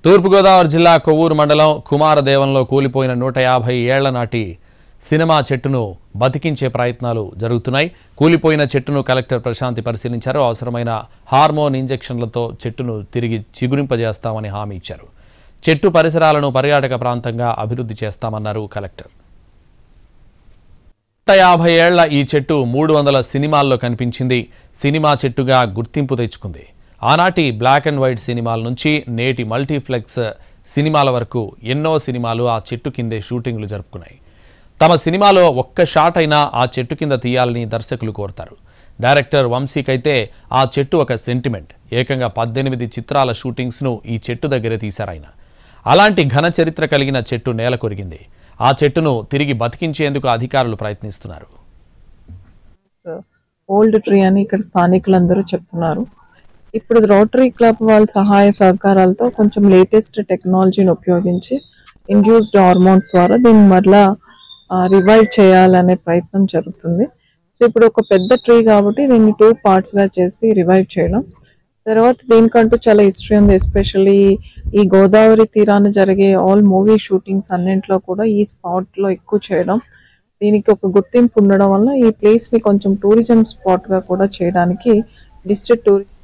తూర్పుగోదావరి జిల్లా కొవ్వూరు మండలం కుమారదేవంలో కూలిపోయిన నూట యాభై ఏళ్ల నాటి సినిమా చెట్టును బతికించే ప్రయత్నాలు జరుగుతున్నాయి కూలిపోయిన చెట్టును కలెక్టర్ ప్రశాంతి పరిశీలించారు అవసరమైన హార్మోన్ ఇంజెక్షన్లతో చెట్టును తిరిగి చిగురింపజేస్తామని హామీ ఇచ్చారు చెట్టు పరిసరాలను పర్యాటక ప్రాంతంగా అభివృద్ధి చేస్తామన్నారు కలెక్టర్ నూట యాభై ఏళ్ల ఈ చెట్టు మూడు వందల సినిమాల్లో కనిపించింది సినిమా చెట్టుగా గుర్తింపు తెచ్చుకుంది ఆనాటి బ్లాక్ అండ్ వైట్ సినిమాల నుంచి నేటి మల్టీప్లెక్స్ సినిమాల వరకు ఎన్నో సినిమాలు ఆ చెట్టు కిందే షూటింగ్లు జరుపుకున్నాయి తమ సినిమాలో ఒక్క షాట్ అయినా ఆ చెట్టు కింద తీయాలని దర్శకులు కోరుతారు డైరెక్టర్ వంశీకైతే ఆ చెట్టు ఒక సెంటిమెంట్ ఏకంగా పద్దెనిమిది చిత్రాల షూటింగ్స్ను ఈ చెట్టు దగ్గరే తీశారాయన అలాంటి ఘన చరిత్ర కలిగిన చెట్టు నేల కొరిగింది ఆ చెట్టును తిరిగి బతికించేందుకు అధికారులు ప్రయత్నిస్తున్నారు ఓల్డ్ ట్రీ అని ఇక్కడ స్థానికులందరూ చెప్తున్నారు ఇప్పుడు రోటరీ క్లబ్ వాళ్ళ సహాయ సహకారాలతో కొంచెం లేటెస్ట్ టెక్నాలజీని ఉపయోగించి ఇండ్యూస్డ్ హార్మోన్స్ ద్వారా దీన్ని మరలా రివైవ్ చేయాలనే ప్రయత్నం జరుగుతుంది సో ఇప్పుడు ఒక పెద్ద ట్రీ కాబట్టి దీన్ని టూ పార్ట్స్ గా చేసి రివైవ్ చేయడం తర్వాత దీనికంటూ చాలా హిస్టరీ ఉంది ఎస్పెషల్లీ ఈ గోదావరి తీరాన జరిగే ఆల్ మూవీ షూటింగ్స్ అన్నింటిలో కూడా ఈ స్పాట్ లో ఎక్కువ చేయడం దీనికి ఒక గుర్తింపు ఉండడం వల్ల ఈ ప్లేస్ ని కొంచెం టూరిజం స్పాట్ గా కూడా చేయడానికి డిస్ట్రిక్ట్ టూరిజం